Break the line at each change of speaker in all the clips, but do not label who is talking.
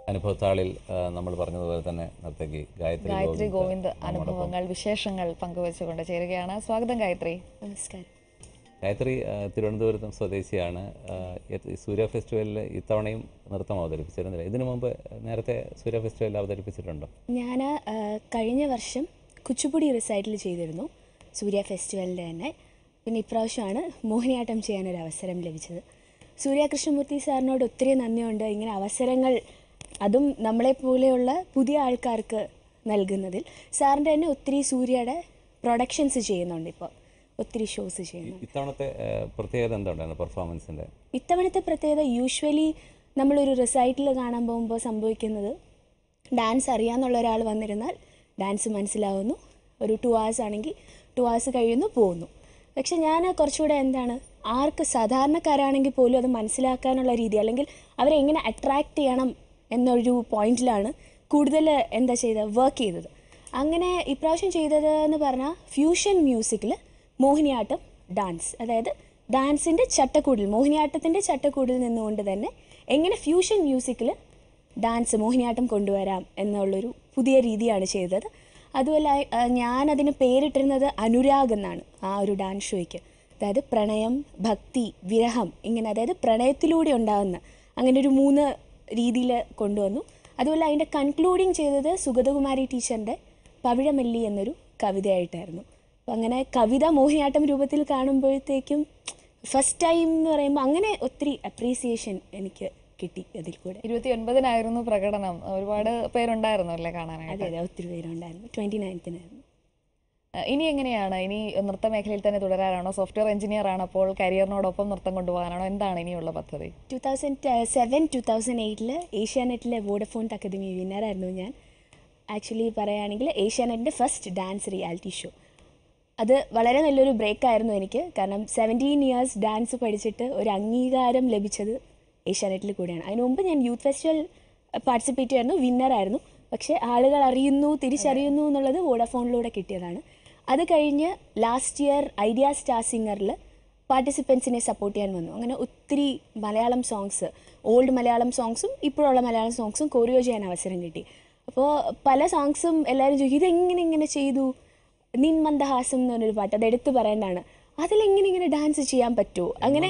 അനുഭവത്താളിൽ ആ, നമ്മൾ പറഞ്ഞതുപോലെ തന്നെ നർത്തകി ഗായത്രി
ഗായത്രി
ഗോവിന്ദ്
ഗോവിന്ദ്
നമ്മോടൊപ്പം.
അനുഭവങ്ങൾ വിശേഷങ്ങൾ പങ്കുവെച്ചുകൊണ്ട് ചേരുകയാണ് സ്വാഗതം ഗായത്രി
നമസ്കാരം
ഗായത്രി ആ, തിരുവനന്തപുരത്തും സ്വദേശിയാണ് ആ, ഇത് സൂര്യ ഫെസ്റ്റിവലിൽ ഇത്തവണയും നൃത്തം അവതരിപ്പിച്ചിരുന്നില്ല ഇതിനു മുമ്പ് നേരത്തെ സൂര്യ ഫെസ്റ്റിവലിൽ അവതരിപ്പിച്ചിട്ടുണ്ടോ
ഞാൻ കഴിഞ്ഞ വർഷം കുച്ചിപ്പുടി റിസൈറ്റിൽ ചെയ്തിരുന്നു സൂര്യ ഫെസ്റ്റിവലിൻ്റെ തന്നെ പിന്നെ ഇപ്രാവശ്യമാണ് മോഹിനിയാട്ടം ചെയ്യാനൊരു അവസരം ലഭിച്ചത് സൂര്യ കൃഷ്ണമൂർത്തി സാറിനോട് ഒത്തിരി നന്ദിയുണ്ട് ഇങ്ങനെ അവസരങ്ങൾ അതും നമ്മളെപ്പോലെയുള്ള പുതിയ ആൾക്കാർക്ക് നൽകുന്നതിൽ സാറിൻ്റെ തന്നെ ഒത്തിരി സൂര്യയുടെ പ്രൊഡക്ഷൻസ് ചെയ്യുന്നുണ്ട് ഇപ്പോൾ ഒത്തിരി ഷോസ് ചെയ്യുന്നുണ്ട്
ഇത്തവണത്തെ ആ, പ്രത്യേകത എന്തുണ്ടായിരുന്നു പെർഫോമൻസിൻ്റെ
ഇത്തവണത്തെ പ്രത്യേകത യൂഷ്വലി നമ്മളൊരു റിസൈറ്റിൽ കാണാൻ പോകുമ്പോൾ സംഭവിക്കുന്നത് ഡാൻസ് അറിയാമെന്നുള്ള ഒരാൾ വന്നിരുന്നാൽ ഡാൻസ് മനസ്സിലാവുന്നു ഒരു ടു hours ആണെങ്കിൽ ടു hours കഴിയുന്നു പോകുന്നു പക്ഷെ ഞാൻ കുറച്ചുകൂടെ എന്താണ് ആർക്ക് സാധാരണക്കാരാണെങ്കിൽ പോലും അത് മനസ്സിലാക്കാനുള്ള രീതി അല്ലെങ്കിൽ അവരെ എങ്ങനെ അട്രാക്റ്റ് ചെയ്യണം എന്നൊരു പോയിന്റിലാണ് കൂടുതൽ എന്താ ചെയ്തത് വർക്ക് ചെയ്തത് അങ്ങനെ ഇപ്രാവശ്യം ചെയ്തത് എന്ന് പറഞ്ഞാൽ ഫ്യൂഷൻ മ്യൂസിക്കിൽ മോഹിനിയാട്ടം ഡാൻസ് അതായത് ഡാൻസിൻ്റെ ചട്ടക്കൂടിൽ മോഹിനിയാട്ടത്തിൻ്റെ ചട്ടക്കൂടിൽ നിന്നുകൊണ്ട് തന്നെ എങ്ങനെ ഫ്യൂഷൻ മ്യൂസിക്കിൽ ഡാൻസ് മോഹിനിയാട്ടം കൊണ്ടുവരാം എന്നുള്ളൊരു പുതിയ രീതിയാണ് ചെയ്തത് അതുപോലെ ആ, ഞാനതിന് പേരിട്ടിരുന്നത് അനുരാഗ് എന്നാണ് ആ ഒരു ഡാൻസ് ഷോയ്ക്ക് അതായത് പ്രണയം ഭക്തി വിരഹം ഇങ്ങനെ അതായത് പ്രണയത്തിലൂടെ ഉണ്ടാകുന്ന അങ്ങനെ ഒരു മൂന്ന് രീതിയിൽ കൊണ്ടുവന്നു അതുപോലെ അതിൻ്റെ കൺക്ലൂഡിങ് ചെയ്തത് സുഗതകുമാരി ടീച്ചറിൻ്റെ പവിഴമല്ലി എന്നൊരു കവിതയായിട്ടായിരുന്നു അപ്പം അങ്ങനെ കവിത മോഹിനിയാട്ടം രൂപത്തിൽ കാണുമ്പോഴത്തേക്കും ഫസ്റ്റ് ടൈം എന്ന് പറയുമ്പോൾ അങ്ങനെ ഒത്തിരി അപ്രീസിയേഷൻ എനിക്ക് കിട്ടി അതിൽ കൂടെ
ഇരുപത്തി ഒൻപതിനായിരുന്നു പ്രകടനം ഒരുപാട് പേരുണ്ടായിരുന്നു അല്ലേ കാണാനായിട്ട്
അതെ അതെ ഒത്തിരി പേരുണ്ടായിരുന്നു ട്വൻറ്റി നയൻത്തിനായിരുന്നു
ഏഹ് ഇനി എങ്ങനെയാണ് ഇനി നൃത്ത മേഖലയിൽ തന്നെ തുടരാനാണോ സോഫ്റ്റ്വെയർ എഞ്ചിനീയർ ആണ് അപ്പോൾ കരിയറിനോടൊപ്പം നൃത്തം കൊണ്ടുപോകാനാണോ എന്താണ് ഇനിയുള്ള പദ്ധതി
two thousand seven two thousand എയ്റ്റിൽ ഏഷ്യാനെറ്റിലെ വോഡഫോൺ അക്കാദമി വിന്നറായിരുന്നു ഞാൻ ആക്ച്വലി പറയുകയാണെങ്കിൽ ഏഷ്യാനെറ്റിൻ്റെ ഫസ്റ്റ് ഡാൻസ് റിയാലിറ്റി ഷോ അത് വളരെ നല്ലൊരു ബ്രേക്ക് ആയിരുന്നു എനിക്ക് കാരണം സെവൻറ്റീൻ ഇയേഴ്സ് ഡാൻസ് പഠിച്ചിട്ട് ഒരു അംഗീകാരം ലഭിച്ചത് ഏഷ്യാനെറ്റിൽ കൂടിയാണ് അതിന് മുമ്പ് ഞാൻ യൂത്ത് ഫെസ്റ്റിവൽ പാർട്ടിസിപ്പേറ്റ് ചെയ്യായിരുന്നു വിന്നറായിരുന്നു പക്ഷേ ആളുകൾ അറിയുന്നു തിരിച്ചറിയുന്നു എന്നുള്ളത് വോഡഫോണിലൂടെ കിട്ടിയതാണ് അത് കഴിഞ്ഞ് ലാസ്റ്റ് ഇയർ ഐഡിയ സ്റ്റാർ സിംഗറിൽ പാർട്ടിസിപ്പൻസിനെ സപ്പോർട്ട് ചെയ്യാൻ വന്നു അങ്ങനെ ഒത്തിരി മലയാളം സോങ്സ് ഓൾഡ് മലയാളം സോങ്സും ഇപ്പോഴുള്ള മലയാളം സോങ്സും കൊറിയോ ചെയ്യാൻ അവസരം കിട്ടി അപ്പോൾ പല സോങ്സും എല്ലാവരും ചോദിക്കും ഇതെങ്ങനെ ഇങ്ങനെ ചെയ്തു നിൻ മന്ദഹാസം എന്ന് പറഞ്ഞൊരു പാട്ട് അത് എടുത്തു പറയേണ്ടതാണ് അതിലെങ്ങനെ ഇങ്ങനെ ഡാൻസ് ചെയ്യാൻ പറ്റുമോ അങ്ങനെ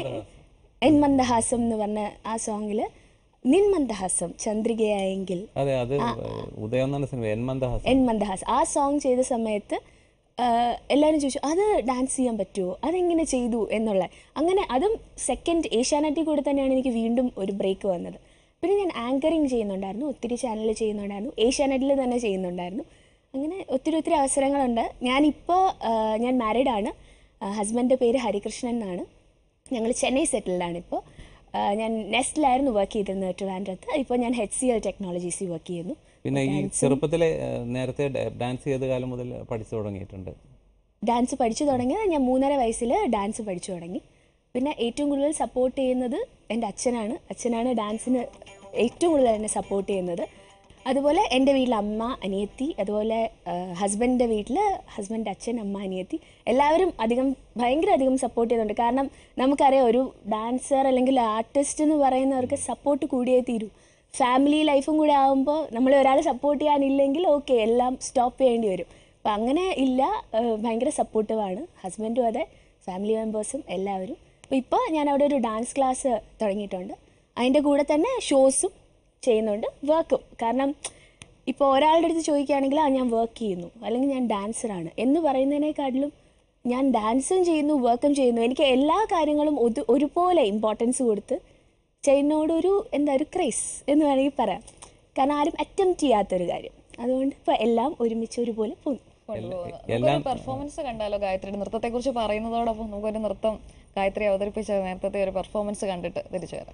എൻ മന്ദഹാസം എന്ന് പറഞ്ഞ ആ സോങ്ങിൽ നിൻ മന്ദഹാസം ചന്ദ്രികയായെങ്കിൽ
അതെ അത് ഉദയം എന്ന സിനിമ എൻമന്ദഹാസം
എൻ മന്ദഹാസ് ആ സോങ് ചെയ്ത സമയത്ത് ആഹ്, എല്ലാവരും ചോദിച്ചു അത് ഡാൻസ് ചെയ്യാൻ പറ്റുമോ അതെങ്ങനെ ചെയ്തു എന്നുള്ള അങ്ങനെ അതും സെക്കൻഡ് ഏഷ്യാനെറ്റിൽ കൂടെ തന്നെയാണ് എനിക്ക് വീണ്ടും ഒരു ബ്രേക്ക് വന്നത് പിന്നെ ഞാൻ ആങ്കറിങ് ചെയ്യുന്നുണ്ടായിരുന്നു ഒത്തിരി ചാനലിൽ ചെയ്യുന്നുണ്ടായിരുന്നു ഏഷ്യാനെറ്റിൽ തന്നെ ചെയ്യുന്നുണ്ടായിരുന്നു അങ്ങനെ ഒത്തിരി ഒത്തിരി അവസരങ്ങളുണ്ട് ഞാനിപ്പോൾ ആഹ്, ഞാൻ മാരീഡ് ആണ് ഹസ്ബൻഡിൻ്റെ പേര് ഹരികൃഷ്ണൻ എന്നാണ് ഞങ്ങൾ ചെന്നൈ സെറ്റിൽഡാണ് ഇപ്പോൾ ഞാൻ നെസ്റ്റിലായിരുന്നു വർക്ക് ചെയ്തിരുന്നത് ട്രിവാൻഡ്രത്ത് ഇപ്പോൾ ഞാൻ എച്ച് സി എൽ ടെക്നോളജീസിൽ വർക്ക് ചെയ്യുന്നു
പിന്നെ ഈ ചെറുപ്പത്തിലെ ആ, നേരത്തെ ഡാൻസ് ചെയ്ത കാലം മുതൽ പഠിച്ചു തുടങ്ങിയിട്ടുണ്ട്
ഡാൻസ് പഠിച്ചു തുടങ്ങിയത് ഞാൻ മൂന്നര വയസ്സിൽ ഡാൻസ് പഠിച്ചു തുടങ്ങി പിന്നെ ഏറ്റവും കൂടുതൽ സപ്പോർട്ട് ചെയ്യുന്നത് എൻ്റെ അച്ഛനാണ് അച്ഛനാണ് ഡാൻസിന് ഏറ്റവും കൂടുതൽ എന്നെ സപ്പോർട്ട് ചെയ്യുന്നത് അതുപോലെ എൻ്റെ വീട്ടിൽ അമ്മ അനിയത്തി അതുപോലെ ഹസ്ബൻഡിൻ്റെ വീട്ടിൽ ഹസ്ബൻഡ് അച്ഛൻ അമ്മ അനിയത്തി എല്ലാവരും അധികം ഭയങ്കര അധികം സപ്പോർട്ട് ചെയ്യുന്നുണ്ട് കാരണം നമുക്കറിയാം ഒരു ഡാൻസർ അല്ലെങ്കിൽ ആർട്ടിസ്റ്റ് എന്ന് പറയുന്നവർക്ക് സപ്പോർട്ട് കൂടിയേ തീരൂ ഫാമിലി ലൈഫും കൂടെ ആകുമ്പോൾ നമ്മൾ ഒരാൾ സപ്പോർട്ട് ചെയ്യാനില്ലെങ്കിൽ ഓക്കെ എല്ലാം സ്റ്റോപ്പ് ചെയ്യേണ്ടി വരും അപ്പം അങ്ങനെ ഇല്ല ഏഹ് ഭയങ്കര സപ്പോർട്ടീവാണ് ഹസ്ബൻഡും അതെ ഫാമിലി മെമ്പേഴ്സും എല്ലാവരും അപ്പോൾ ഇപ്പോൾ ഞാൻ അവിടെ ഒരു ഡാൻസ് ക്ലാസ് തുടങ്ങിയിട്ടുണ്ട് അതിൻ്റെ കൂടെ തന്നെ ഷോസും ചെയ്യുന്നുണ്ട് വർക്കും കാരണം ഇപ്പോൾ ഒരാളുടെ അടുത്ത് ചോദിക്കുകയാണെങ്കിൽ ആ ഞാൻ വർക്ക് ചെയ്യുന്നു അല്ലെങ്കിൽ ഞാൻ ഡാൻസറാണ് എന്ന് പറയുന്നതിനേക്കാട്ടിലും ഞാൻ ഡാൻസും ചെയ്യുന്നു വർക്കും ചെയ്യുന്നു എനിക്ക് എല്ലാ കാര്യങ്ങളും ഒരു ഒരുപോലെ ഇമ്പോർട്ടൻസ് കൊടുത്ത് ചെയ്യുന്നതോടൊരു എന്താ ഒരു ക്രേസ് എന്ന് വേണമെങ്കിൽ പറയാം കാരണം ആരും അറ്റംപ്റ്റ് ചെയ്യാത്തൊരു കാര്യം അതുകൊണ്ട് ഇപ്പോൾ എല്ലാം ഒരുമിച്ച് ഒരുപോലെ പോകുന്നു
നമുക്കൊരു പെർഫോമൻസ് കണ്ടാലോ ഗായത്രിയുടെ നൃത്തത്തെ കുറിച്ച് പറയുന്നതോടൊപ്പം നമുക്കൊരു നൃത്തം ഗായത്രി അവതരിപ്പിച്ച നേരത്തെ ഒരു പെർഫോമൻസ് കണ്ടിട്ട് തിരിച്ചു വരാം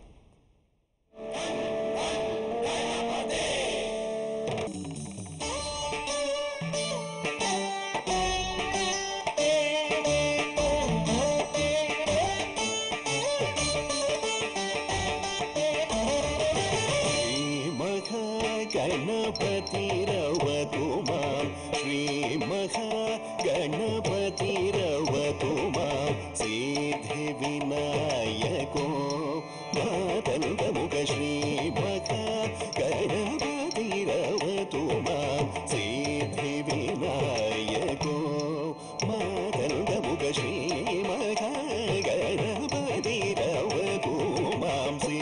श्रीमहागणपतिरवतु मां श्रीमहागणपतिरवतु मां सिद्धिविनायको मातङ्गमुख श्रीमहागणपतिरवतु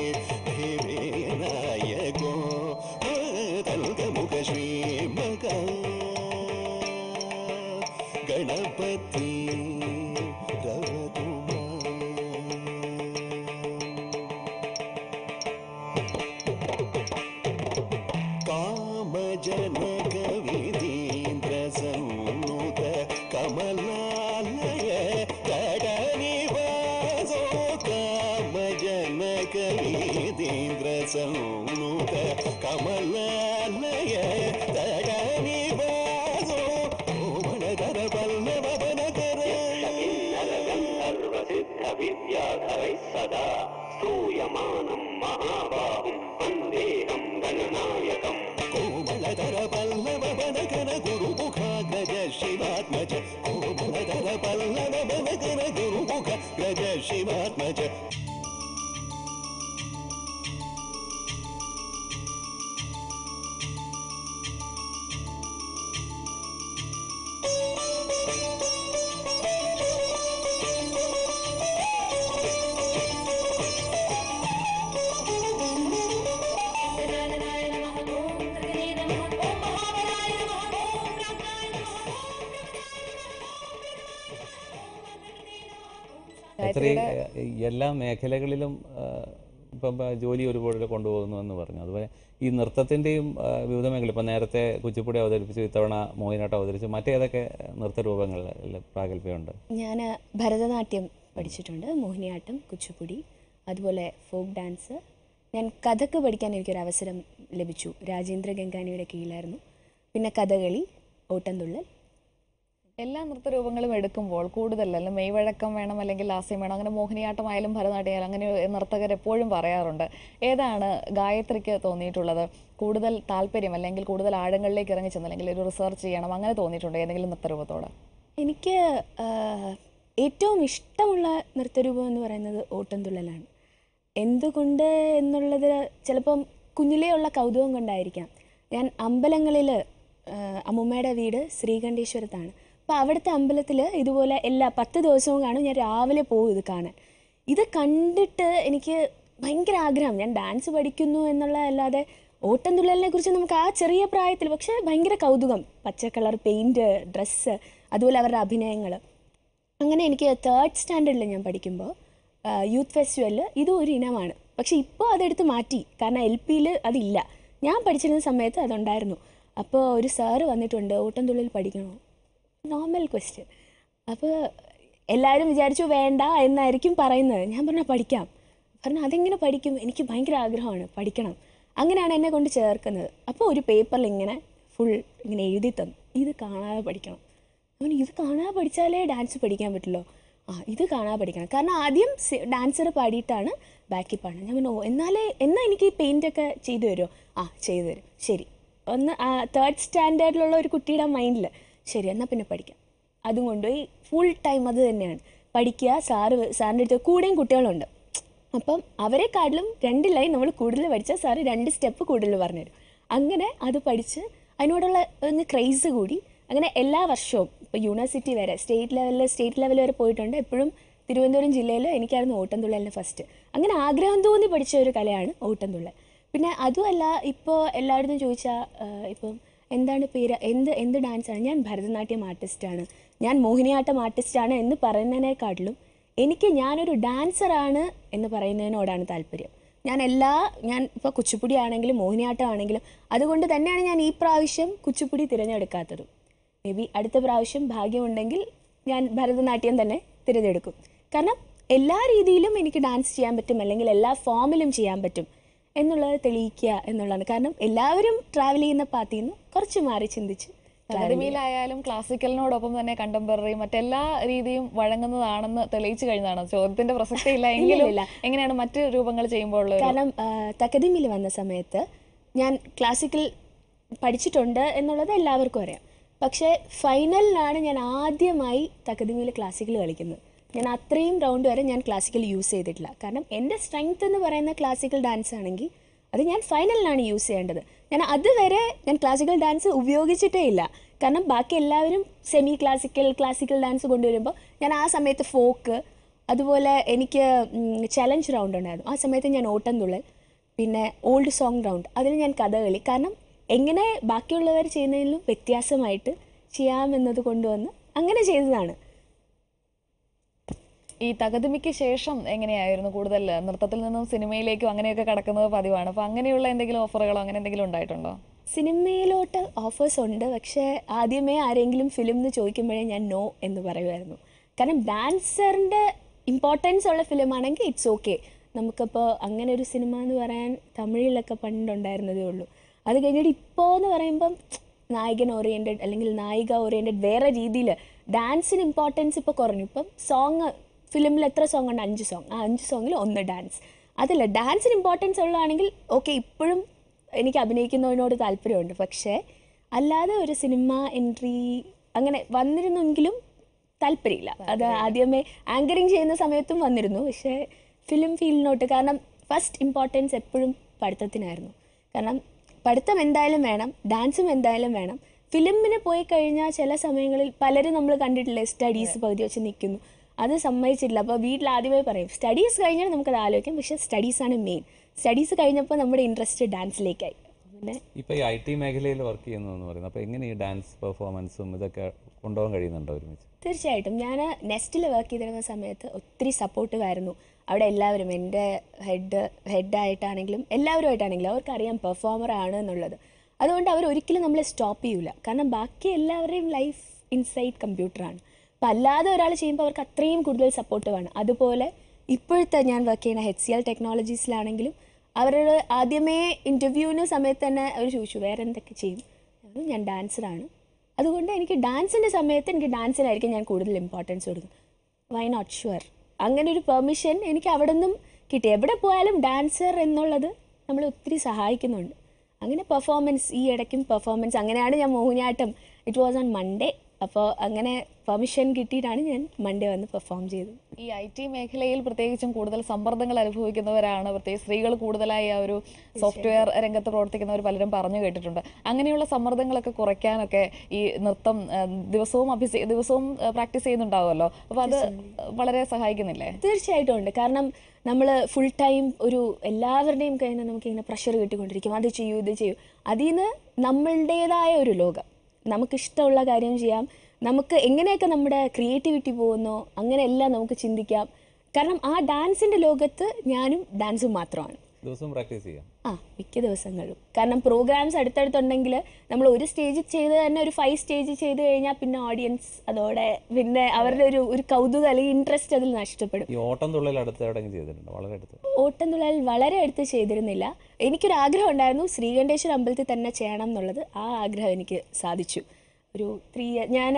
നായകോ തൽകമുഖ ശ്രീമക ഗണപതി രവതുമാ कामजनक विधीन्द्र सन्नुत कमलालय कडनिवासो कामजनक विधीन्द्र सन्नुत कमलालय कडनिवासो कोमलधर पल्लवनकर
विद्याधरैः सदा स्तूयमानं महाबाहुं वन्देहं गणनायकम्
कोमलधर पल्लवनकर गुरुमुखाग्रज शिवात्मज कोमलधर पल्लवनकर गुरुमुख ग्रज शिवात्मज
ഗായത്രി ഏഹ്, എല്ലാ മേഖലകളിലും ആഹ്, ഇപ്പം ആ, ജോലി ഒരുപാട് കൊണ്ടുപോകുന്നു എന്ന് പറഞ്ഞു അതുപോലെ ഈ നൃത്തത്തിൻ്റെയും വിവിധ മേഖല ഇപ്പം നേരത്തെ കുച്ചിപ്പുടി അവതരിപ്പിച്ചു ഇത്തവണ മോഹിനാട്ടം അവതരിച്ചു മറ്റേതൊക്കെ നൃത്തരൂപങ്ങളിൽ പ്രാഗൽഭ്യമുണ്ട്
ഞാൻ ഭരതനാട്യം പഠിച്ചിട്ടുണ്ട് മോഹിനിയാട്ടം കുച്ചിപ്പുടി അതുപോലെ ഫോക്ക് ഡാൻസ് ഞാൻ കഥക്ക് പഠിക്കാൻ എനിക്കൊരു അവസരം ലഭിച്ചു രാജേന്ദ്ര ഗംഗാനിയുടെ കീഴിലായിരുന്നു പിന്നെ കഥകളി ഓട്ടംതുള്ളൽ
എല്ലാ നൃത്തരൂപങ്ങളും എടുക്കുമ്പോൾ കൂടുതൽ അല്ല മെയ്വഴക്കം വേണം അല്ലെങ്കിൽ ലാസ്യം വേണം അങ്ങനെ മോഹിനിയാട്ടമായാലും ഭരതനാട്യമായാലും അങ്ങനെ നർത്തകർ എപ്പോഴും പറയാറുണ്ട് ഏതാണ് ഗായത്രിക്ക് തോന്നിയിട്ടുള്ളത് കൂടുതൽ താല്പര്യം അല്ലെങ്കിൽ കൂടുതൽ ആഴങ്ങളിലേക്ക് ഇറങ്ങി ചെന്ന് അല്ലെങ്കിൽ ഒരു റിസർച്ച് ചെയ്യണം അങ്ങനെ തോന്നിയിട്ടുണ്ടോ ഏതെങ്കിലും നൃത്തരൂപത്തോട്
എനിക്ക് ആ, ഏറ്റവും ഇഷ്ടമുള്ള നൃത്തരൂപം എന്ന് പറയുന്നത് ഓട്ടംതുള്ളലാണ് എന്തുകൊണ്ട് എന്നുള്ളത് ചിലപ്പം കുഞ്ഞിലേ ഉള്ള കൗതുകം കൊണ്ടായിരിക്കാം ഞാൻ അമ്പലങ്ങളിൽ അമ്മുമ്മയുടെ വീട് ശ്രീകണ്ഠേശ്വരത്താണ് അപ്പോൾ അവിടുത്തെ അമ്പലത്തിൽ ഇതുപോലെ എല്ലാ പത്ത് ദിവസവും കാണും ഞാൻ രാവിലെ പോകും ഇത് കാണാൻ ഇത് കണ്ടിട്ട് എനിക്ക് ഭയങ്കര ആഗ്രഹം ഞാൻ ഡാൻസ് പഠിക്കുന്നു എന്നുള്ള അല്ലാതെ ഓട്ടംതുള്ളലിനെ കുറിച്ച് നമുക്ക് ആ ചെറിയ പ്രായത്തിൽ പക്ഷേ ഭയങ്കര കൗതുകം പച്ച കളർ പെയിൻറ് ഡ്രസ്സ് അതുപോലെ അവരുടെ അഭിനയങ്ങൾ അങ്ങനെ എനിക്ക് തേർഡ് സ്റ്റാൻഡേർഡിൽ ഞാൻ പഠിക്കുമ്പോൾ യൂത്ത് ഫെസ്റ്റിവലിൽ ഇതും ഒരു ഇനമാണ് പക്ഷേ ഇപ്പോൾ അതെടുത്ത് മാറ്റി കാരണം എൽ പിയിൽ അതില്ല ഞാൻ പഠിച്ചിരുന്ന സമയത്ത് അതുണ്ടായിരുന്നു അപ്പോൾ ഒരു സാറ് വന്നിട്ടുണ്ട് ഓട്ടംതുള്ളിൽ പഠിക്കണോ നോർമൽ ക്വസ്റ്റ്യൻ അപ്പോൾ എല്ലാവരും വിചാരിച്ചു വേണ്ട എന്നായിരിക്കും പറയുന്നത് ഞാൻ പറഞ്ഞാൽ പഠിക്കാം പറഞ്ഞു അതെങ്ങനെ പഠിക്കും എനിക്ക് ഭയങ്കര ആഗ്രഹമാണ് പഠിക്കണം അങ്ങനെയാണ് എന്നെ കൊണ്ട് ചേർക്കുന്നത് അപ്പോൾ ഒരു പേപ്പറിൽ ഇങ്ങനെ ഫുൾ ഇങ്ങനെ എഴുതി തന്നു ഇത് കാണാതെ പഠിക്കണം അവൻ ഇത് കാണാതെ പഠിച്ചാലേ ഡാൻസ് പഠിക്കാൻ പറ്റുള്ളൂ ആ ഇത് കാണാതെ പഠിക്കണം കാരണം ആദ്യം ഡാൻസർ പാടിയിട്ടാണ് ബാക്കി പാടുന്നത് ഞാൻ പറഞ്ഞു ഓ എന്നാലേ എന്നാൽ എനിക്ക് ഈ പെയിൻ്റ് ഒക്കെ ചെയ്തു തരുമോ ആ ചെയ്തു തരും ശരി ഒന്ന് തേർഡ് സ്റ്റാൻഡേർഡിലുള്ള ഒരു കുട്ടിയുടെ മൈൻഡിൽ ശരി എന്നാൽ പിന്നെ പഠിക്കാം അതും കൊണ്ടുപോയി ഫുൾ ടൈം അത് തന്നെയാണ് പഠിക്കുക സാറ് സാറിൻ്റെ അടുത്ത് കൂടെയും കുട്ടികളുണ്ട് അപ്പം അവരെക്കാട്ടിലും രണ്ട് ലൈൻ നമ്മൾ കൂടുതൽ പഠിച്ചാൽ സാറ് രണ്ട് സ്റ്റെപ്പ് കൂടുതൽ പറഞ്ഞുതരും അങ്ങനെ അത് പഠിച്ച് അതിനോടുള്ള ഒന്ന് ക്രൈസ് കൂടി അങ്ങനെ എല്ലാ വർഷവും ഇപ്പോൾ യൂണിവേഴ്സിറ്റി വരെ സ്റ്റേറ്റ് ലെവലിൽ സ്റ്റേറ്റ് ലെവൽ വരെ പോയിട്ടുണ്ട് എപ്പോഴും തിരുവനന്തപുരം ജില്ലയിൽ എനിക്കായിരുന്നു ഓട്ടംതുള്ളലിന് ഫസ്റ്റ് അങ്ങനെ ആഗ്രഹം തോന്നി പഠിച്ച ഒരു കലയാണ് ഓട്ടംതുള്ളൽ പിന്നെ അതുമല്ല ഇപ്പോൾ എല്ലായിടത്തും ചോദിച്ചാൽ ഇപ്പം എന്താണ് പേര് എന്ത് എന്ത് ഡാൻസാണ് ഞാൻ ഭരതനാട്യം ആർട്ടിസ്റ്റാണ് ഞാൻ മോഹിനിയാട്ടം ആർട്ടിസ്റ്റാണ് എന്ന് പറയുന്നതിനേക്കാട്ടിലും എനിക്ക് ഞാനൊരു ഡാൻസറാണ് എന്ന് പറയുന്നതിനോടാണ് താല്പര്യം ഞാൻ എല്ലാ ഞാൻ ഇപ്പോൾ കുച്ചിപ്പുടി ആണെങ്കിലും മോഹിനിയാട്ടം ആണെങ്കിലും അതുകൊണ്ട് തന്നെയാണ് ഞാൻ ഈ പ്രാവശ്യം കുച്ചിപ്പുടി തിരഞ്ഞെടുക്കാത്തതും മേ ബി അടുത്ത പ്രാവശ്യം ഭാഗ്യമുണ്ടെങ്കിൽ ഞാൻ ഭരതനാട്യം തന്നെ തിരഞ്ഞെടുക്കും കാരണം എല്ലാ രീതിയിലും എനിക്ക് ഡാൻസ് ചെയ്യാൻ പറ്റും അല്ലെങ്കിൽ എല്ലാ ഫോമിലും ചെയ്യാൻ പറ്റും എന്നുള്ളത് തെളിയിക്കുക എന്നുള്ളതാണ് കാരണം എല്ലാവരും ട്രാവൽ ചെയ്യുന്ന പാത്തിൽ നിന്ന് കുറച്ച് മാറി ചിന്തിച്ച്
അക്കാദമിയിലായാലും ക്ലാസിക്കലിനോടൊപ്പം തന്നെ കണ്ടംപററി മറ്റെല്ലാ രീതിയും വഴങ്ങുന്നതാണെന്ന് തെളിയിച്ചു കഴിഞ്ഞതാണ് ചോദ്യത്തിന്റെ പ്രസക്തി ഇല്ല എങ്കിലും
ഇല്ല.
എങ്ങനെയാണ് മറ്റ് രൂപങ്ങൾ ചെയ്യുമ്പോൾ ഉള്ള ഒരു-
കാരണം തക്കതിമിൽ വന്ന സമയത്ത് ഞാൻ ക്ലാസിക്കൽ പഠിച്ചിട്ടുണ്ട് എന്നുള്ളത് എല്ലാവർക്കും അറിയാം പക്ഷേ ഫൈനലിലാണ് ഞാൻ ആദ്യമായി തക്കതിമിൽ ക്ലാസിക്കൽ കളിക്കുന്നത് ഞാൻ അത്രയും റൗണ്ട് വരെ ഞാൻ ക്ലാസിക്കൽ യൂസ് ചെയ്തിട്ടില്ല കാരണം എൻ്റെ സ്ട്രെങ്ത് എന്ന് പറയുന്ന ക്ലാസിക്കൽ ഡാൻസ് ആണെങ്കിൽ അത് ഞാൻ ഫൈനലിലാണ് യൂസ് ചെയ്യേണ്ടത് ഞാൻ അതുവരെ ഞാൻ ക്ലാസിക്കൽ ഡാൻസ് ഉപയോഗിച്ചിട്ടേ ഇല്ല കാരണം ബാക്കി എല്ലാവരും സെമി ക്ലാസിക്കൽ ക്ലാസിക്കൽ ഡാൻസ് കൊണ്ടുവരുമ്പോൾ ഞാൻ ആ സമയത്ത് ഫോക്ക് അതുപോലെ എനിക്ക് ചലഞ്ച് റൗണ്ട് ഉണ്ടായിരുന്നു ആ സമയത്ത് ഞാൻ ഓട്ടം തുള്ളൽ പിന്നെ ഓൾഡ് സോങ് റൗണ്ട് അതിൽ ഞാൻ കഥകളി കാരണം എങ്ങനെ ബാക്കിയുള്ളവർ ചെയ്യുന്നതിലും വ്യത്യാസമായിട്ട് ചെയ്യാമെന്നത് കൊണ്ടുവന്ന് അങ്ങനെ ചെയ്തതാണ്
ഈ തകതിമിക്ക് ശേഷം എങ്ങനെയായിരുന്നു കൂടുതൽ നൃത്തത്തിൽ നിന്നും സിനിമയിലേക്കും അങ്ങനെയൊക്കെ കടക്കുന്നത് പതിവാണ് അപ്പോൾ അങ്ങനെയുള്ള എന്തെങ്കിലും ഓഫറുകളോ അങ്ങനെ എന്തെങ്കിലും ഉണ്ടായിട്ടുണ്ടോ
സിനിമയിലോട്ട് ഓഫേഴ്സ് ഉണ്ട് പക്ഷേ ആദ്യമേ ആരെങ്കിലും ഫിലിം എന്ന് ചോദിക്കുമ്പോഴേ ഞാൻ നോ എന്ന് പറയുമായിരുന്നു കാരണം ഡാൻസറിൻ്റെ ഇമ്പോർട്ടൻസ് ഉള്ള ഫിലിമാണെങ്കിൽ ഇറ്റ്സ് ഓക്കെ നമുക്കിപ്പോൾ അങ്ങനെ ഒരു സിനിമ എന്ന് പറയാൻ തമിഴിലൊക്കെ പണ്ടുണ്ടായിരുന്നതേ ഉള്ളൂ അത് കഴിഞ്ഞിട്ട് ഇപ്പോൾ എന്ന് പറയുമ്പം നായകൻ ഓറിയൻറ്റഡ് അല്ലെങ്കിൽ നായിക ഓറിയൻറ്റഡ് വേറെ രീതിയിൽ ഡാൻസിന് ഇമ്പോർട്ടൻസ് ഇപ്പോൾ കുറഞ്ഞു ഇപ്പം സോങ് ഫിലിമിൽ എത്ര സോങ് ഉണ്ട് അഞ്ച് സോങ് ആ അഞ്ച് സോങ്ങിൽ ഒന്ന് ഡാൻസ് അതല്ല ഡാൻസിന് ഇമ്പോർട്ടൻസ് ഉള്ളതാണെങ്കിൽ ഓക്കെ ഇപ്പോഴും എനിക്ക് അഭിനയിക്കുന്നതിനോട് താല്പര്യമുണ്ട് പക്ഷേ അല്ലാതെ ഒരു സിനിമ എൻട്രി അങ്ങനെ വന്നിരുന്നെങ്കിലും താല്പര്യമില്ല അത് ആദ്യമേ ആങ്കറിങ് ചെയ്യുന്ന സമയത്തും വന്നിരുന്നു പക്ഷേ ഫിലിം ഫീൽഡിനോട്ട് കാരണം ഫസ്റ്റ് ഇമ്പോർട്ടൻസ് എപ്പോഴും പഠിത്തത്തിനായിരുന്നു കാരണം പഠിത്തം എന്തായാലും വേണം ഡാൻസും എന്തായാലും വേണം ഫിലിമിന് പോയി കഴിഞ്ഞാൽ ചില സമയങ്ങളിൽ പലരും നമ്മൾ കണ്ടിട്ടില്ലേ സ്റ്റഡീസ് പകുതി വെച്ച് നിൽക്കുന്നു അത് സമ്മതിച്ചിട്ടില്ല അപ്പോൾ വീട്ടിൽ ആദ്യമേ പറയും സ്റ്റഡീസ് കഴിഞ്ഞാൽ നമുക്കത് ആലോചിക്കാം പക്ഷേ സ്റ്റഡീസാണ് മെയിൻ സ്റ്റഡീസ് കഴിഞ്ഞപ്പോൾ നമ്മുടെ ഇൻട്രസ്റ്റ് ഡാൻസിലേക്കായി പിന്നെ
ഇപ്പോൾ ഈ ഐ ടി മേഖലയിൽ വർക്ക് ചെയ്യുന്നു എന്ന് പറയുന്നത് അപ്പോൾ എങ്ങനെ ഈ ഡാൻസ് പെർഫോമൻസും ഇതൊക്കെ കൊണ്ടുപോകാൻ കഴിയുന്നുണ്ടോ ഒരുമിച്ച്
തീർച്ചയായിട്ടും ഞാൻ നെസ്റ്റിൽ വർക്ക് ചെയ്തിരുന്ന സമയത്ത് ഒത്തിരി സപ്പോർട്ടീവായിരുന്നു അവിടെ എല്ലാവരും എൻ്റെ ഹെഡ് ഹെഡായിട്ടാണെങ്കിലും എല്ലാവരുമായിട്ടാണെങ്കിലും അവർക്കറിയാം പെർഫോമർ ആണ് എന്നുള്ളത് അതുകൊണ്ട് അവർ ഒരിക്കലും നമ്മളെ സ്റ്റോപ്പ് ചെയ്യൂല കാരണം ബാക്കി എല്ലാവരുടെയും ലൈഫ് ഇൻസൈഡ് കമ്പ്യൂട്ടറാണ് അപ്പം അല്ലാതെ ഒരാൾ ചെയ്യുമ്പോൾ അവർക്ക് അത്രയും കൂടുതൽ സപ്പോർട്ടീവാണ് അതുപോലെ ഇപ്പോഴത്തെ ഞാൻ വർക്ക് ചെയ്യുന്ന എച്ച് സി എൽ ടെക്നോളജീസിലാണെങ്കിലും അവരുടെ ആദ്യമേ ഇൻ്റർവ്യൂവിന് സമയത്ത് തന്നെ അവർ ചോദിച്ചു വേറെ എന്തൊക്കെ ചെയ്യും ഞാൻ പറഞ്ഞു, ഞാൻ ഡാൻസറാണ് അതുകൊണ്ട് എനിക്ക് ഡാൻസിൻ്റെ സമയത്ത് എനിക്ക് ഡാൻസിനായിരിക്കും ഞാൻ കൂടുതൽ ഇമ്പോർട്ടൻസ് കൊടുക്കുന്നത് വൈ നോട്ട് ഷുവർ അങ്ങനെ ഒരു പെർമിഷൻ എനിക്ക് അവിടെ നിന്നും കിട്ടി എവിടെ പോയാലും ഡാൻസർ എന്നുള്ളത് നമ്മളെ ഒത്തിരി സഹായിക്കുന്നുണ്ട് അങ്ങനെ പെർഫോമൻസ് ഈ ഇടയ്ക്കും പെർഫോമൻസ് അങ്ങനെയാണ് ഞാൻ Mohiniyattam it was on Monday അപ്പോൾ അങ്ങനെ പെർമിഷൻ കിട്ടിയിട്ടാണ് ഞാൻ മൺഡേ വന്ന് പെർഫോം ചെയ്തത്
ഈ ഐ ടി മേഖലയിൽ പ്രത്യേകിച്ചും കൂടുതൽ സമ്മർദ്ദങ്ങൾ അനുഭവിക്കുന്നവരാണ് പ്രത്യേകിച്ച് സ്ത്രീകൾ കൂടുതലായി ആ ഒരു സോഫ്റ്റ്വെയർ രംഗത്ത് പ്രവർത്തിക്കുന്നവർ പലരും പറഞ്ഞു കേട്ടിട്ടുണ്ട് അങ്ങനെയുള്ള സമ്മർദ്ദങ്ങളൊക്കെ കുറയ്ക്കാനൊക്കെ ഈ നൃത്തം ആ, ദിവസവും അഭ്യസി ദിവസവും പ്രാക്ടീസ് ചെയ്യുന്നുണ്ടാവുമല്ലോ അപ്പോൾ അത് വളരെ സഹായിക്കുന്നില്ലേ
തീർച്ചയായിട്ടും ഉണ്ട് കാരണം നമ്മൾ ഫുൾ ടൈം ഒരു എല്ലാവരുടെയും കയ്യിൽ നിന്ന് നമുക്ക് ഇങ്ങനെ പ്രഷർ കിട്ടിക്കൊണ്ടിരിക്കും അത് ചെയ്യൂ ഇത് ചെയ്യൂ അതിൽ നിന്ന് നമ്മളുടേതായ ഒരു ലോകം നമുക്കിഷ്ടമുള്ള കാര്യം ചെയ്യാം നമുക്ക് എങ്ങനെയൊക്കെ നമ്മുടെ ക്രിയേറ്റിവിറ്റി പോകുന്നോ അങ്ങനെയെല്ലാം നമുക്ക് ചിന്തിക്കാം കാരണം ആ ഡാൻസിൻ്റെ ലോകത്ത് ഞാനും ഡാൻസും മാത്രമാണ്
ദിവസവും പ്രാക്ടീസ് ചെയ്യാം
ആ മിക്ക ദിവസങ്ങളും കാരണം പ്രോഗ്രാംസ് അടുത്തടുത്തുണ്ടെങ്കിൽ നമ്മൾ ഒരു സ്റ്റേജിൽ ചെയ്ത് തന്നെ ഒരു ഫൈവ് സ്റ്റേജ് ചെയ്ത് കഴിഞ്ഞാൽ പിന്നെ ഓഡിയൻസ് അതോടെ പിന്നെ അവരുടെ ഒരു ഒരു കൗതുകം അല്ലെങ്കിൽ ഇൻട്രസ്റ്റ് അതിൽ നഷ്ടപ്പെടും
ഈ ഓട്ടം തുള്ളൽ അടുത്ത് എവിടെയെങ്കിലും ചെയ്തിട്ടുണ്ടോ വളരെ അടുത്ത്
ഓട്ടംതുള്ളൽ വളരെ അടുത്ത് ചെയ്തിരുന്നില്ല എനിക്കൊരു ആഗ്രഹം ഉണ്ടായിരുന്നു ശ്രീകണ്ഠേശ്വര അമ്പലത്തിൽ തന്നെ ചെയ്യണം എന്നുള്ളത് ആ ആഗ്രഹം എനിക്ക് സാധിച്ചു ഒരു ത്രീ ഇയർ ഞാൻ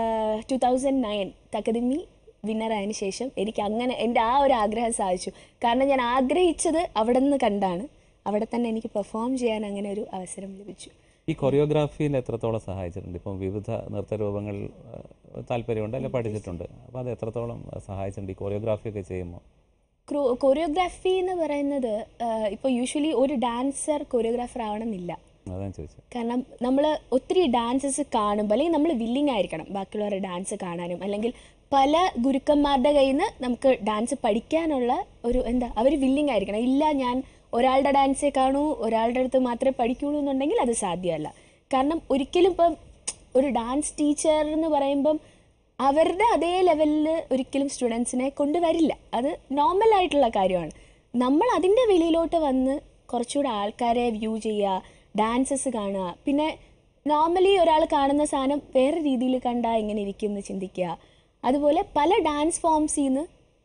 ടു തൗസൻഡ് നയൻ തക്കതിമി വിന്നറായതിനു ശേഷം എനിക്ക് അങ്ങനെ എൻ്റെ ആ ഒരു ആഗ്രഹം സാധിച്ചു കാരണം ഞാൻ ആഗ്രഹിച്ചത് അവിടെ നിന്ന് കണ്ടാണ് അവിടെ തന്നെ എനിക്ക് പെർഫോം ചെയ്യാൻ അങ്ങനെ ഒരു അവസരം ലഭിച്ചു
ഈ കൊറിയോഗ്രാഫിയിൽ എത്രത്തോളം സഹായിച്ചിട്ടുണ്ട് ഇപ്പം വിവിധ നൃത്തരൂപങ്ങൾ താല്പര്യമുണ്ട് അല്ലെ പഠിച്ചിട്ടുണ്ട് അപ്പോൾ അത് എത്രത്തോളം സഹായിച്ചിട്ടുണ്ട് ഈ കൊറിയോഗ്രാഫി ഒക്കെ ചെയ്യുമ്പോൾ
കൊറിയോഗ്രാഫി എന്ന് പറയുന്നത് ഇപ്പോൾ യൂഷ്വലി ഒരു ഡാൻസർ കൊറിയോഗ്രാഫർ ആവണമെന്നില്ല
അതാണ് ചോദിച്ചത്
കാരണം നമ്മൾ ഒത്തിരി ഡാൻസസ് കാണുമ്പോൾ അല്ലെങ്കിൽ നമ്മൾ വില്ലിങ് ആയിരിക്കണം ബാക്കിയുള്ളവരുടെ ഡാൻസ് കാണാനും അല്ലെങ്കിൽ പല ഗുരുക്കന്മാരുടെ കയ്യിൽ നിന്ന് നമുക്ക് ഡാൻസ് പഠിക്കാനുള്ള ഒരു എന്താ അവർ വില്ലിങ് ആയിരിക്കണം ഇല്ല ഞാൻ ഒരാളുടെ ഡാൻസേ കാണൂ ഒരാളുടെ അടുത്ത് മാത്രമേ പഠിക്കുള്ളൂ എന്നുണ്ടെങ്കിൽ അത് സാധ്യമല്ല കാരണം ഒരിക്കലും ഇപ്പം ഒരു ഡാൻസ് ടീച്ചർ എന്ന് പറയുമ്പം അവരുടെ അതേ ലെവലിൽ ഒരിക്കലും സ്റ്റുഡൻസിനെ കൊണ്ടുവരില്ല അത് നോർമൽ ആയിട്ടുള്ള കാര്യമാണ് നമ്മൾ അതിൻ്റെ വെളിയിലോട്ട് വന്ന് കുറച്ചുകൂടെ ആൾക്കാരെ വ്യൂ ചെയ്യുക ഡാൻസസ് കാണുക പിന്നെ നോർമലി ഒരാൾ കാണുന്ന സാധനം വേറെ രീതിയിൽ കണ്ടാൽ എങ്ങനെ ഇരിക്കും എന്ന് ചിന്തിക്കുക അതുപോലെ പല ഡാൻസ് ഫോംസിൽ നിന്ന്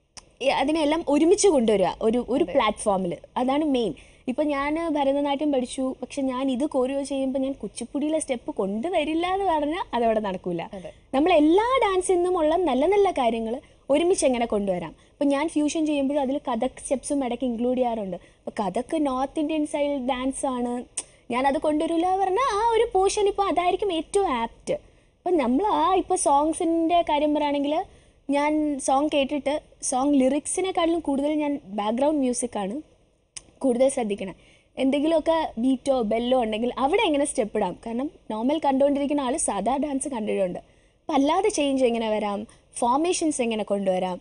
ഈ അതിനെല്ലാം ഒരുമിച്ച് കൊണ്ടുവരിക ഒരു ഒരു പ്ലാറ്റ്ഫോമിൽ അതാണ് മെയിൻ ഇപ്പം ഞാൻ ഭരതനാട്യം പഠിച്ചു പക്ഷെ ഞാൻ ഇത് കോറിയോ ചെയ്യുമ്പോൾ ഞാൻ കുച്ചിപ്പുടിയിലെ സ്റ്റെപ്പ് കൊണ്ടുവരില്ല എന്ന് പറഞ്ഞാൽ അതവിടെ നടക്കൂല നമ്മൾ എല്ലാ ഡാൻസിൽ നിന്നുമുള്ള നല്ല നല്ല കാര്യങ്ങൾ ഒരുമിച്ച് എങ്ങനെ കൊണ്ടുവരാം ഇപ്പം ഞാൻ ഫ്യൂഷൻ ചെയ്യുമ്പോഴും അതിൽ കഥക് സ്റ്റെപ്സും ഇടയ്ക്ക് ഇൻക്ലൂഡ് ചെയ്യാറുണ്ട് അപ്പോൾ Kathak north Indian style dance ആണ് ഞാനത് കൊണ്ടുവരില്ല പറഞ്ഞാൽ ആ ഒരു പോർഷൻ ഇപ്പോൾ അതായിരിക്കും ഏറ്റവും ആപ്റ്റ് അപ്പം നമ്മൾ ആ ഇപ്പോൾ സോങ്സിൻ്റെ കാര്യം പറയുകയാണെങ്കിൽ ഞാൻ സോങ് കേട്ടിട്ട് സോങ് ലിറിക്സിനെക്കാട്ടിലും കൂടുതൽ ഞാൻ ബാക്ക്ഗ്രൗണ്ട് മ്യൂസിക്കാണ് കൂടുതൽ ശ്രദ്ധിക്കണം എന്തെങ്കിലുമൊക്കെ ബീറ്റോ ബെല്ലോ ഉണ്ടെങ്കിൽ അവിടെ എങ്ങനെ സ്റ്റെപ്പ് ഇടാം കാരണം നോർമൽ കണ്ടുകൊണ്ടിരിക്കുന്ന ആൾ സാധാ ഡാൻസ് കണ്ടിട്ടുണ്ട് അപ്പം അല്ലാതെ ചേഞ്ച് എങ്ങനെ വരാം ഫോർമേഷൻസ് എങ്ങനെ കൊണ്ടുവരാം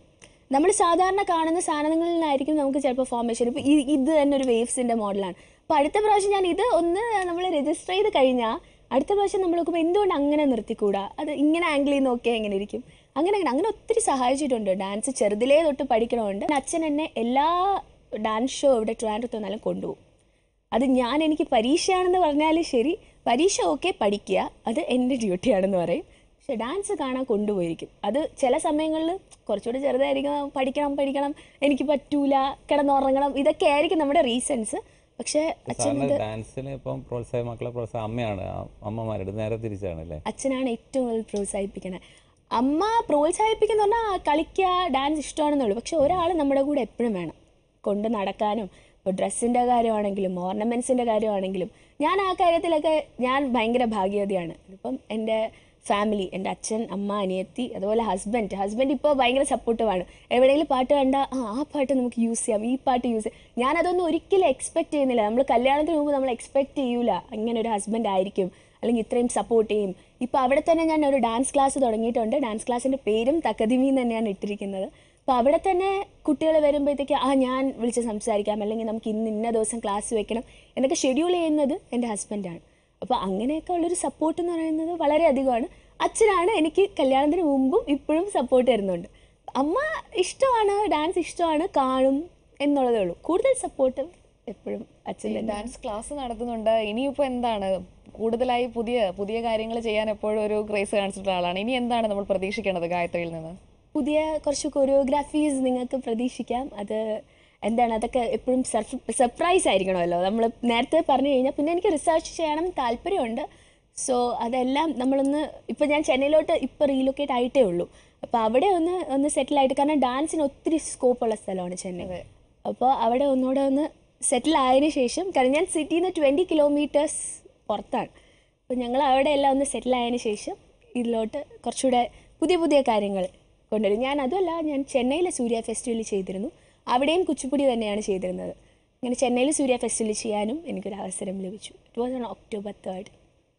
നമ്മൾ സാധാരണ കാണുന്ന സാധനങ്ങളിൽ നിന്നായിരിക്കും നമുക്ക് ചിലപ്പോൾ ഫോർമേഷൻ ഇപ്പോൾ ഈ ഇത് തന്നെ ഒരു വേവ്സിൻ്റെ മോഡലാണ് അപ്പോൾ അടുത്ത പ്രാവശ്യം ഞാൻ ഇത് ഒന്ന് നമ്മൾ രജിസ്റ്റർ ചെയ്ത് കഴിഞ്ഞാൽ അടുത്ത പ്രാവശ്യം നമ്മൾ നോക്കുമ്പോൾ എന്തുകൊണ്ട് അങ്ങനെ നിർത്തിക്കൂടാ അത് ഇങ്ങനെ ആംഗിൾ ചെയ്ത് നോക്കിയാൽ എങ്ങനെ ഇരിക്കും അങ്ങനെ അങ്ങനെ അങ്ങനെ ഒത്തിരി സഹായിച്ചിട്ടുണ്ട് ഡാൻസ് ചെറുതിലേ തൊട്ട് പഠിക്കണമുണ്ട് അച്ഛൻ എന്നെ എല്ലാ ഡാൻസ് ഷോ ഇവിടെ ട്രിവാൻഡ്രത്ത് വന്നാലും കൊണ്ടുപോകും അത് ഞാൻ എനിക്ക് പരീക്ഷയാണെന്ന് പറഞ്ഞാലും ശരി പരീക്ഷ ഓക്കെ പഠിക്കുക അത് എൻ്റെ ഡ്യൂട്ടിയാണെന്ന് പറയും പക്ഷെ ഡാൻസ് കാണാൻ കൊണ്ടുപോയിരിക്കും അത് ചില സമയങ്ങളിൽ കുറച്ചുകൂടി ചെറുതായിരിക്കും പഠിക്കണം പഠിക്കണം എനിക്ക് പറ്റൂല കിടന്നുറങ്ങണം ഇതൊക്കെ ആയിരിക്കും നമ്മുടെ റീസൺസ് പക്ഷേ അച്ഛൻ
സാറിന്
ഇത്
ഡാൻസിന് ഇപ്പം പ്രോത്സാഹനം മക്കളെ പ്രോത്സാഹം അമ്മയാണ് ആ- അമ്മമാരുടെ നേരെ തിരിച്ചാണ് അല്ലേ
അച്ഛനാണ് ഏറ്റവും കൂടുതൽ പ്രോത്സാഹിപ്പിക്കുന്നത് അമ്മ പ്രോത്സാഹിപ്പിക്കുന്ന പറഞ്ഞാൽ കളിക്കുക ഡാൻസ് ഇഷ്ടമാണെന്നുള്ളൂ പക്ഷെ ഒരാൾ നമ്മുടെ കൂടെ എപ്പോഴും വേണം കൊണ്ട് നടക്കാനും ഇപ്പോൾ ഡ്രസ്സിൻ്റെ കാര്യമാണെങ്കിലും ഓർണമെൻറ്റ്സിൻ്റെ കാര്യമാണെങ്കിലും ഞാൻ ആ കാര്യത്തിലൊക്കെ ഞാൻ ഭയങ്കര ഭാഗ്യവതിയാണ് ഇപ്പം എൻ്റെ ഫാമിലി എൻ്റെ അച്ഛൻ അമ്മ അനിയത്തി അതുപോലെ ഹസ്ബൻഡ് ഹസ്ബൻഡ് ഇപ്പോൾ ഭയങ്കര സപ്പോർട്ടീവാണ് എവിടെയെങ്കിലും പാട്ട് കണ്ടാൽ ആ ആ പാട്ട് നമുക്ക് യൂസ് ചെയ്യാം ഈ പാട്ട് യൂസ് ചെയ്യാം ഞാനതൊന്നും ഒരിക്കലും എക്സ്പെക്ട് ചെയ്യുന്നില്ല നമ്മൾ കല്യാണത്തിന് മുമ്പ് നമ്മൾ എക്സ്പെക്ട് ചെയ്യൂല ഇങ്ങനെ ഒരു ഹസ്ബൻഡ് ആയിരിക്കും അല്ലെങ്കിൽ ഇത്രയും സപ്പോർട്ട് ചെയ്യും ഇപ്പോൾ അവിടെ തന്നെ ഞാൻ ഒരു ഡാൻസ് ക്ലാസ് തുടങ്ങിയിട്ടുണ്ട് ഡാൻസ് ക്ലാസ്സിൻ്റെ പേരും തക്കതിമി എന്ന് തന്നെയാണ് ഇട്ടിരിക്കുന്നത് അപ്പോൾ അവിടെ തന്നെ കുട്ടികൾ വരുമ്പോഴത്തേക്ക് ആ ഞാൻ വിളിച്ച് സംസാരിക്കാം അല്ലെങ്കിൽ നമുക്ക് ഇന്ന് ഇന്ന ദിവസം ക്ലാസ് വെക്കണം എന്നൊക്കെ ഷെഡ്യൂൾ ചെയ്യുന്നത് എൻ്റെ ഹസ്ബൻഡാണ് അപ്പോൾ അങ്ങനെയൊക്കെ ഉള്ളൊരു സപ്പോർട്ട് എന്ന് പറയുന്നത് വളരെ അധികമാണ് അച്ഛനാണ് എനിക്ക് കല്യാണത്തിന് മുമ്പും ഇപ്പോഴും സപ്പോർട്ട് തരുന്നുണ്ട് അമ്മ ഇഷ്ടമാണ് ഡാൻസ് ഇഷ്ടമാണ് കാണും എന്നുള്ളതേ ഉള്ളൂ കൂടുതൽ സപ്പോർട്ട് എപ്പോഴും അച്ഛൻ തന്നെ
ഡാൻസ് ക്ലാസ് നടത്തുന്നുണ്ട് ഇനിയിപ്പോൾ എന്താണ് കൂടുതലായി പുതിയ പുതിയ കാര്യങ്ങൾ ചെയ്യാൻ എപ്പോഴും ഒരു ക്രേസ് കാണിച്ചിട്ടുള്ള ആളാണ് ഇനി എന്താണ് നമ്മൾ പ്രതീക്ഷിക്കേണ്ടത് ഗായത്രിയിൽ നിന്ന്
പുതിയ കുറച്ച് കൊറിയോഗ്രാഫീസ് നിങ്ങൾക്ക് പ്രതീക്ഷിക്കാം അത് എന്താണ് അതൊക്കെ എപ്പോഴും സർപ്രൈസ് ആയിരിക്കണമല്ലോ നമ്മൾ നേരത്തെ പറഞ്ഞു കഴിഞ്ഞാൽ പിന്നെ എനിക്ക് റിസർച്ച് ചെയ്യണം താല്പര്യമുണ്ട് സോ അതെല്ലാം നമ്മളൊന്ന് ഇപ്പോൾ ഞാൻ ചെന്നൈയിലോട്ട് ഇപ്പോൾ റീലൊക്കേറ്റ് ആയിട്ടേ ഉള്ളൂ അപ്പോൾ അവിടെ ഒന്ന് ഒന്ന് സെറ്റിൽ ആയിട്ട് കാരണം ഡാൻസിന് ഒത്തിരി സ്കോപ്പുള്ള സ്ഥലമാണ് ചെന്നൈ
അതെ.
അപ്പോൾ അവിടെ ഒന്നുകൂടെ ഒന്ന് സെറ്റിൽ ആയതിനു ശേഷം കാരണം ഞാൻ സിറ്റിയിൽ നിന്ന് ട്വൻറ്റി കിലോമീറ്റേഴ്സ് പുറത്താണ് അപ്പോൾ ഞങ്ങൾ അവിടെ എല്ലാം ഒന്ന് സെറ്റിൽ ആയതിനു ശേഷം ഇതിലോട്ട് കുറച്ചുകൂടെ പുതിയ പുതിയ കാര്യങ്ങൾ കൊണ്ടുവരും ഞാൻ അതുമല്ല ഞാൻ ചെന്നൈയിലെ സൂര്യ ഫെസ്റ്റിവൽ ചെയ്തിരുന്നു അവിടെയും കുച്ചിപ്പുടി തന്നെയാണ് ചെയ്തിരുന്നത് അങ്ങനെ ചെന്നൈയിൽ സൂര്യ ഫെസ്റ്റിവൽ ചെയ്യാനും എനിക്കൊരു അവസരം ലഭിച്ചു it was on October third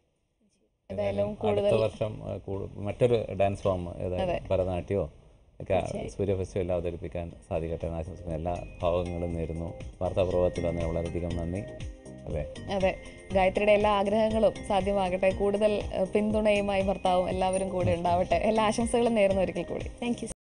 എന്തായാലും
അടുത്ത
കൂടുതൽ
വർഷം ആ, കൂടു- മറ്റൊരു ഡാൻസ് ഫോം ഏതായാലും ഭരതനാട്യമോ ഒക്കെ സൂര്യ ഫെസ്റ്റിവൽ അവതരിപ്പിക്കാൻ സാധിക്കട്ടെ എന്ന് ആശംസിക്കുന്നു എല്ലാ ഭാവങ്ങളും നേരുന്നു വാർത്താപ്രഭാതത്തിൽ വന്നേ വളരെയധികം നന്ദി അതെ
അതെ ഗായത്രിയുടെ എല്ലാ ആഗ്രഹങ്ങളും സാധ്യമാകട്ടെ കൂടുതൽ ഏഹ്, പിന്തുണയുമായി ഭർത്താവും എല്ലാവരും കൂടെ ഉണ്ടാവട്ടെ എല്ലാ ആശംസകളും നേരുന്നു ഒരിക്കൽ കൂടി
താങ്ക് യു